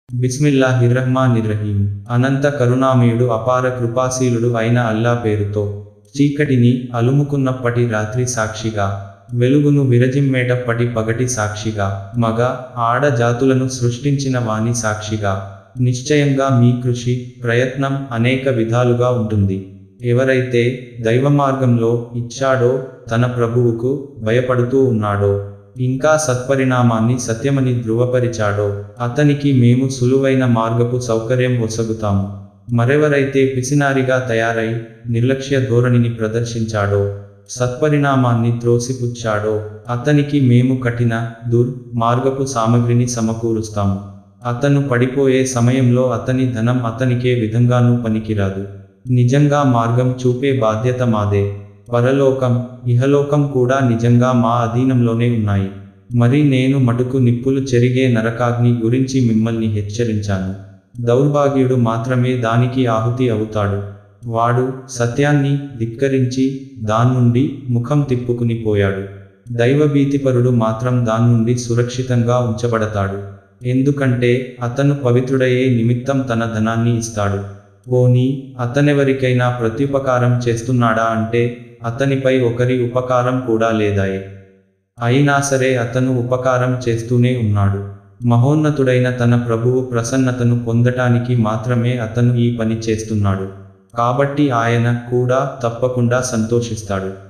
బిస్మిల్లాహిర్రహ్మానిర్రహీం అనంత కరుణామయుడు అపార కృపాశీలుడు అయిన అల్లా పేరుతో చీకటిని అలుముకున్నప్పటి రాత్రి సాక్షిగా వెలుగును విరజిమ్మేటప్పటి పగటి సాక్షిగా మగ ఆడ జాతులను సృష్టించిన వాని సాక్షిగా నిశ్చయంగా మీ కృషి ప్రయత్నం అనేక విధాలుగా ఉంటుంది ఎవరైతే దైవమార్గంలో ఇచ్చాడో తన ప్రభువుకు భయపడుతూ ఉన్నాడో ఇంకా సత్పరిణామాన్ని సత్యమని ధృవపరిచాడో అతనికి మేము సులువైన మార్గపు సౌకర్యం ఒసగుతాము మరెవరైతే పిసినారిగా తయారై నిర్లక్ష్య ధోరణిని ప్రదర్శించాడో సత్పరిణామాన్ని త్రోసిపుచ్చాడో అతనికి మేము కఠిన దుర్ మార్గపు సామగ్రిని సమకూరుస్తాము అతను పడిపోయే సమయంలో అతని ధనం అతనికే విధంగానూ పనికిరాదు నిజంగా మార్గం చూపే బాధ్యత మాదే పరలోకం ఇహలోకం కూడా నిజంగా మా అధీనంలోనే ఉన్నాయి మరి నేను మటుకు నిప్పులు చెరిగే నరకాగ్ని గురించి మిమ్మల్ని హెచ్చరించాను దౌర్భాగ్యుడు మాత్రమే దానికి ఆహుతి అవుతాడు వాడు సత్యాన్ని ధిక్కరించి దాన్నుండి ముఖం తిప్పుకుని పోయాడు దైవభీతిపరుడు మాత్రం దాన్నుండి సురక్షితంగా ఉంచబడతాడు ఎందుకంటే అతను పవిత్రుడయ్యే నిమిత్తం తన ధనాన్ని ఇస్తాడు పోనీ అతనెవరికైనా ప్రత్యుపకారం చేస్తున్నాడా అంటే అతనిపై ఒకరి ఉపకారం కూడా లేదాయే అయినా సరే అతను ఉపకారం చేస్తూనే ఉన్నాడు మహోన్నతుడైన తన ప్రభువు ప్రసన్నతను పొందటానికి మాత్రమే అతను ఈ పని చేస్తున్నాడు కాబట్టి ఆయన కూడా తప్పకుండా సంతోషిస్తాడు